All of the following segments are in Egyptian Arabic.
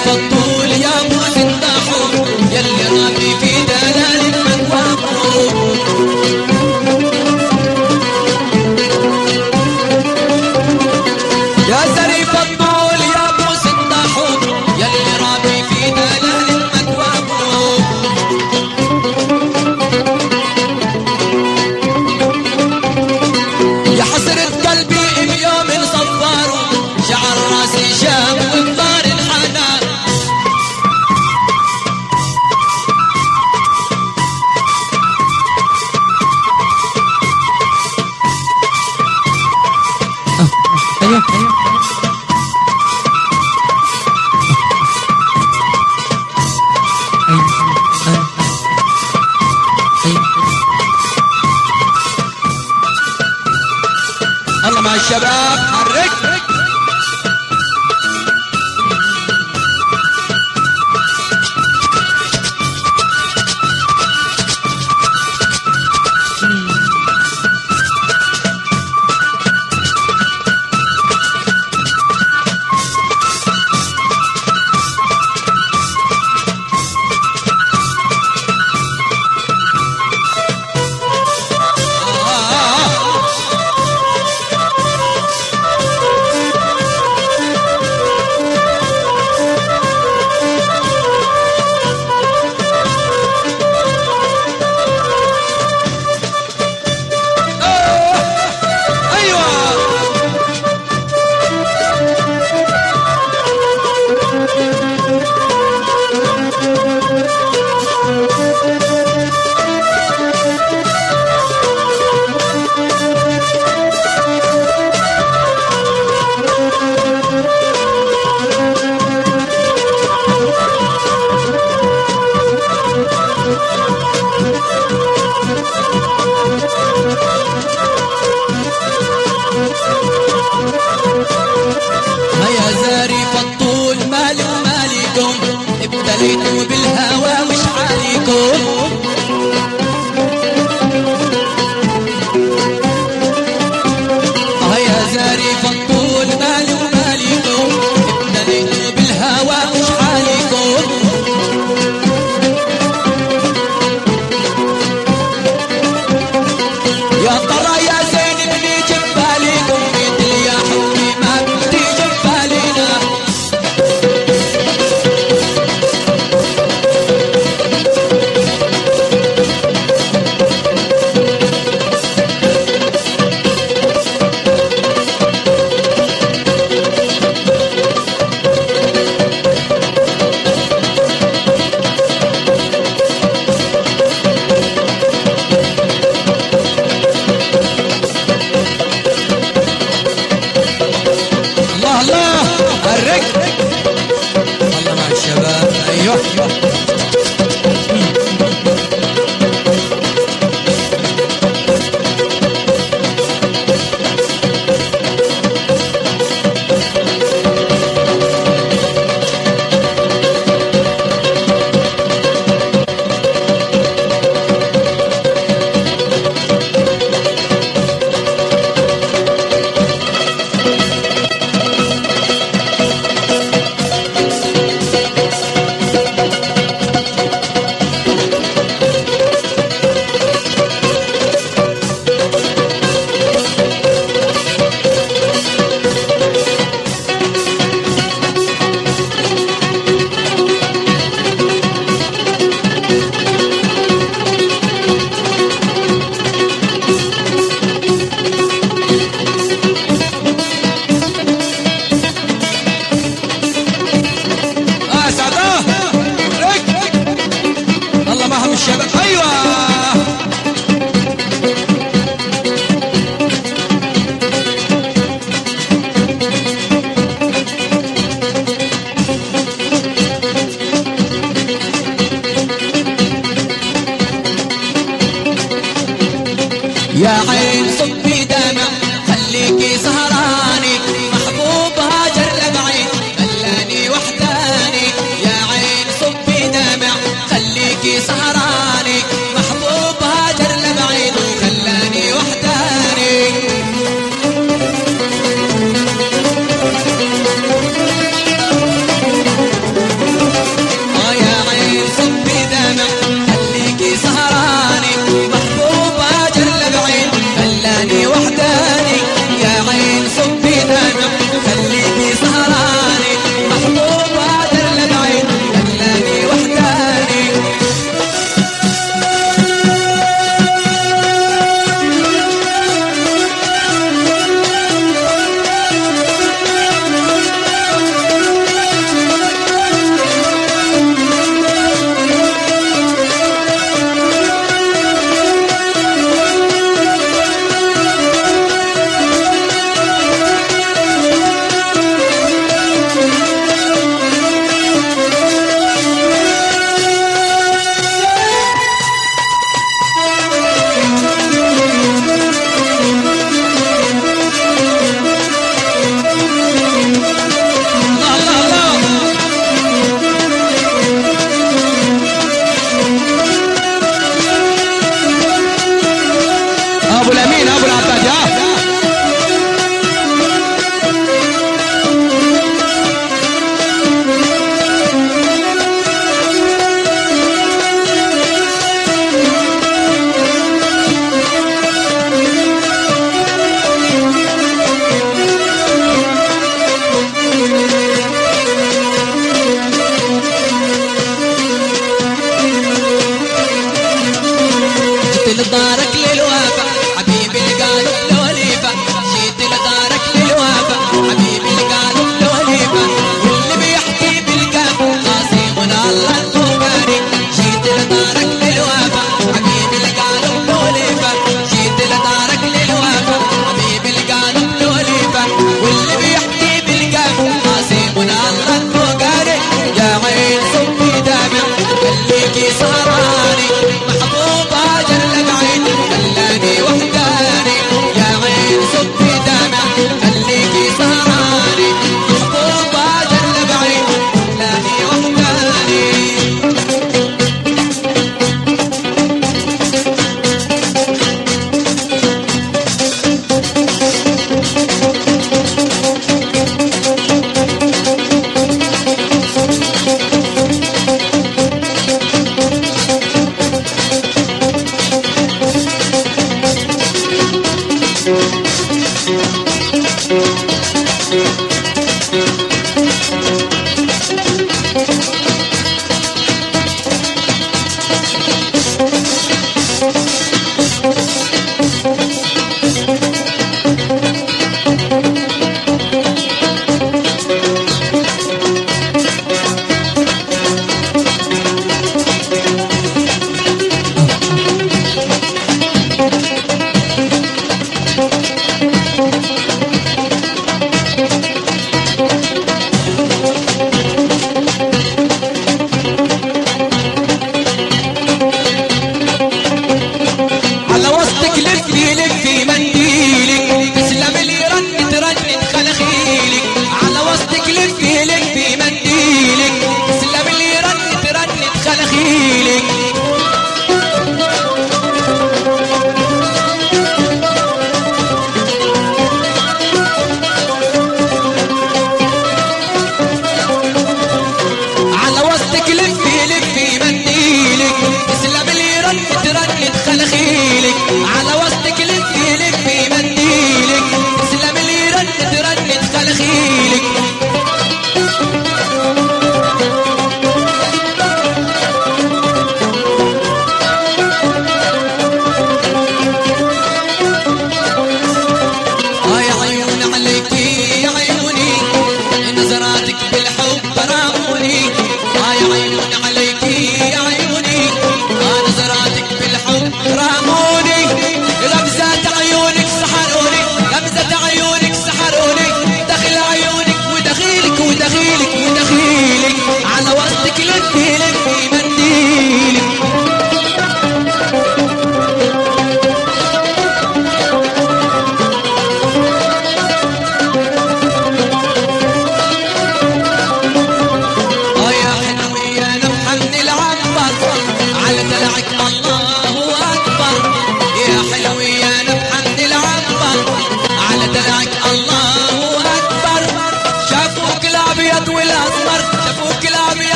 فالطول يا ابو سنداحو يلي رابي في دلال المكواكو يا زريف الطول يا ابو سنداحو يلي رابي في دلال المكواكو يا حسرة قلبي بيوم صفار شعر راسي شاب وبطار الحنان ايوه ايوه الله مع الشباب حرك ايوه هيا زاري فالطول مالي ومالكم ابتليتوا بالهوى وش عليكم هيا زاري فالطول مالي ومالكم ابتليتوا بالهوى وش عليكم يا ترى يا زين بني جبالكم مثل يا حبي ما بدي جبالنا الله الله حرك الله مع الشباب ايوه اه سعداه رك الله معهم الشباب ايوه يا عين صبي دمع خليكي سهراني محبوب هاجر لبعيد خلاني وحداني يا عين صبي دمع خليكي سهراني محبوب هاجر لبعيد خلاني وحداني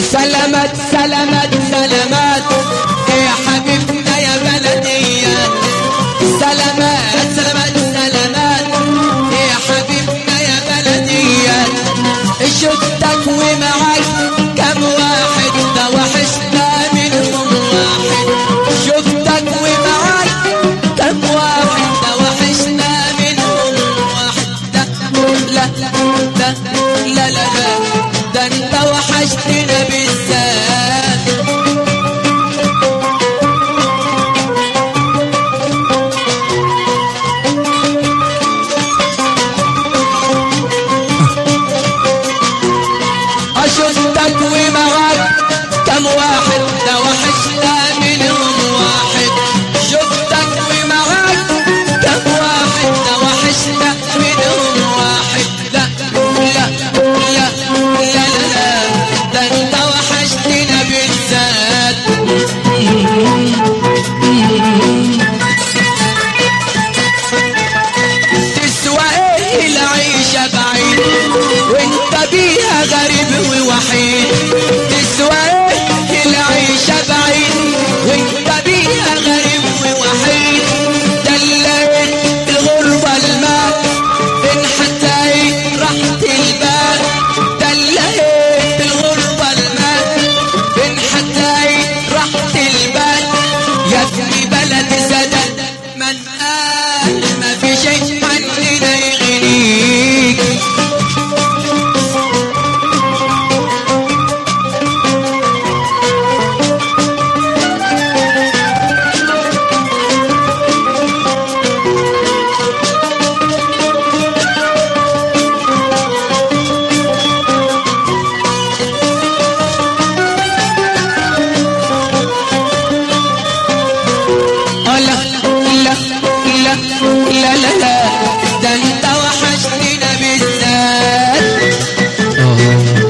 سلامات سلامات سلامات يا حبيبنا يا بلدية سلامات سلامات سلامات يا حبيبنا يا بلدية شفتك ومعاك كم واحد ده وحشنا منهم واحد شفتك ومعاك كم واحد ده وحشنا منهم واحد ده لا لا لا لا لا لا ده انت وحشتنا بالذات أشوفتك ومعاك كم واحد ده وحشنا منهم واحد شفتك ومعاك كم واحد ده وحشنا منهم واحد لا لا لا لا لا لا ده انت وحشتنا بالذات تسوى ايه العيشة بعيد وانت بيها غريب ووحيد تسوى ايه العيشة بعيد وانت بيها غريب ووحيد دلقت الغربة الماء ان حتى راحت البال دلقت الغربة الماء ان حتى راحت البال يا ابني بلد زاد من قال ما في شيء عننا يغنيك لا لا لا لا لا لا ده انت وحشتنا بالذات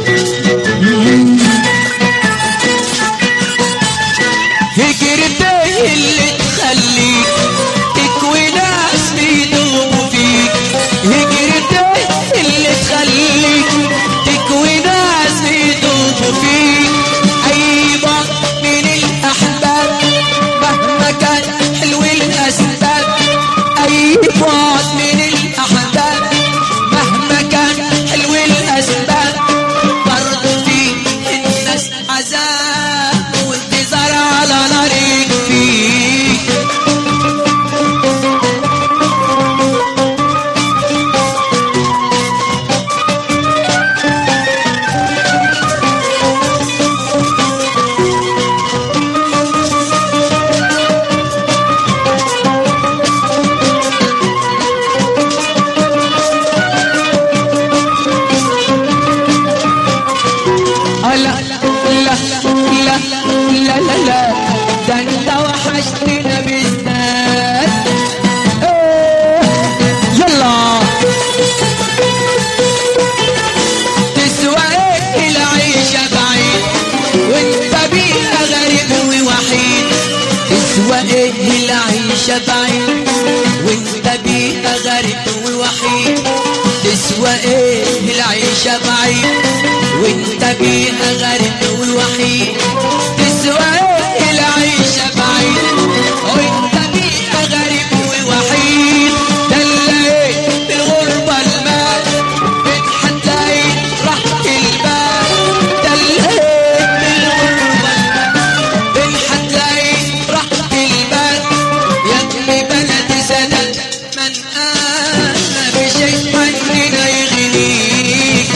هجرتي اللي تخليك تكوي ناس بيدوبوا فيك هجرتي اللي تخليك تكوي ناس بيدوبوا فيك أيضا من الأحباب مهما كان حلو الأسباب أيضا من الأحباب مهما كان حلو الأسباب برضو في الناس عذاب وانتظار على نار فيك لا لا لا لا لا لا لا ده انت وحشتنا بالذات إيه، يلا تسوى ايه العيشة بعيد وانت بيها غريب ووحيد تسوى ايه العيشة بعيد وانت بيها غريب ووحيد تسوى ايه العيشة بعيد وانت بيها غريب ووحيد تسوى ايه العيشة بعيد وانت بيها غريب ووحيد دلقيت الغربة المال بتحتاج راحة البال دلقيت الغربة المال بنحتاج راحة البال يا ابني بلد سند من قال ما في شيء عننا يغنيك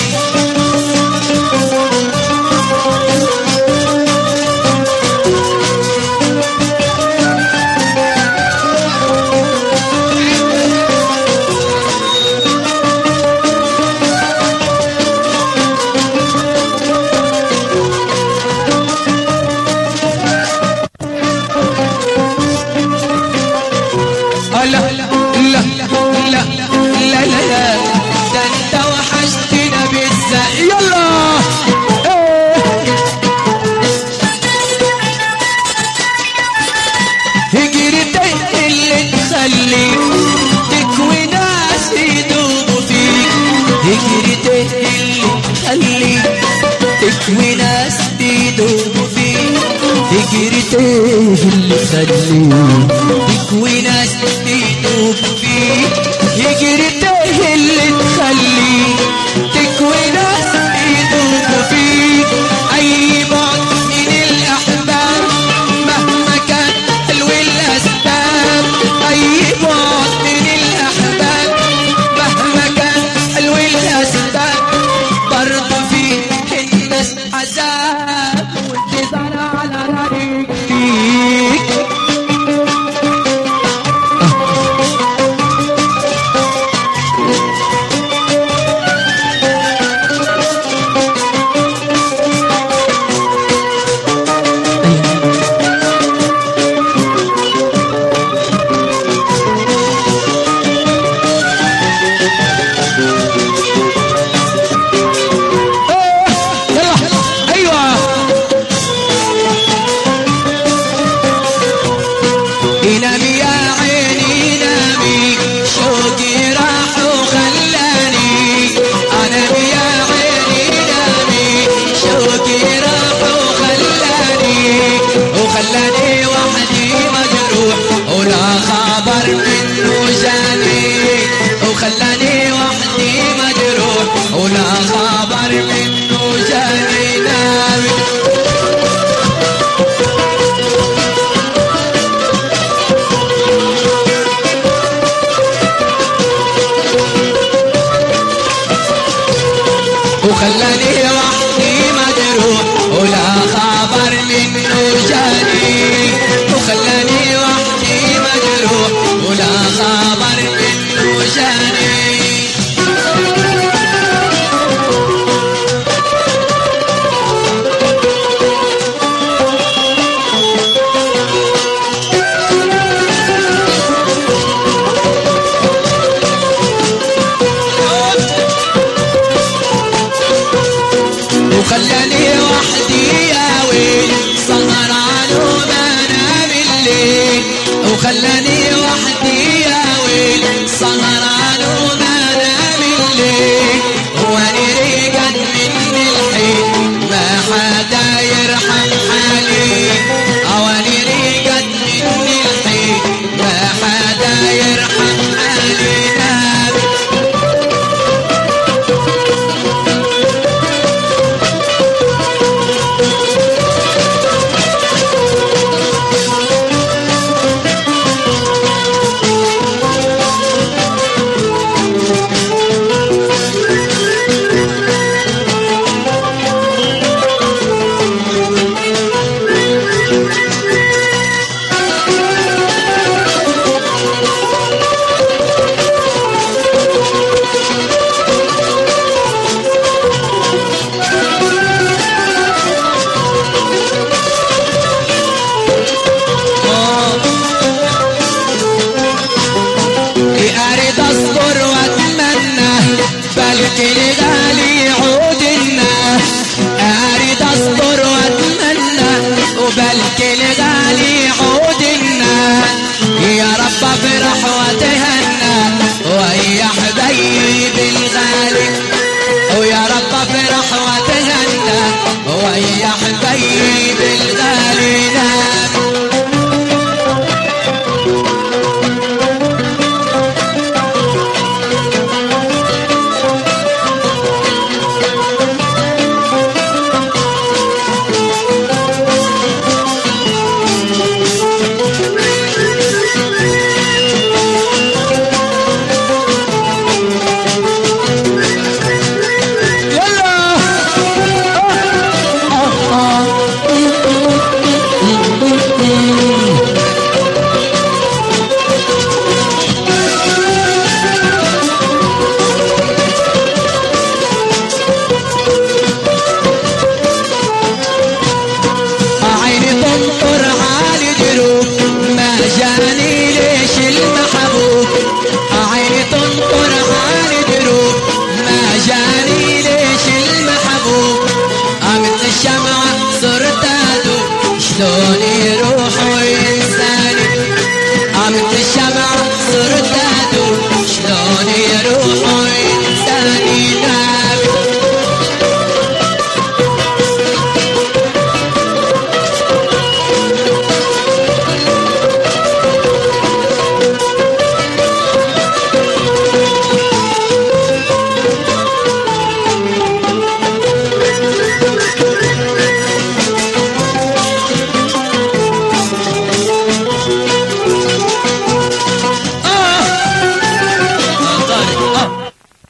تخليه تكوي ناس بيدوب فيه يجري تاه اللي تخليه تكوي ناس بيدوب فيه اي بعد من الاحباب مهما كان حلو الاسباب اي بعد من الاحباب مهما كان حلو الاسباب برضه فيه الناس عذاب وانتظار على طريقك يلا ايوه ينامي يا عيني نامي شوقي راح وخلاني انامي يا عيني نامي شوقي راح وخلاني وخلاني وحدي مجروح ولا خبر منه جاني وخلاني وحدي مجروح ولا خبر منه جاني نامي وخلاني وحدي مجروح ولا خبر منه جاني وخلاني وحدي مجروح ولا خبر منه جاني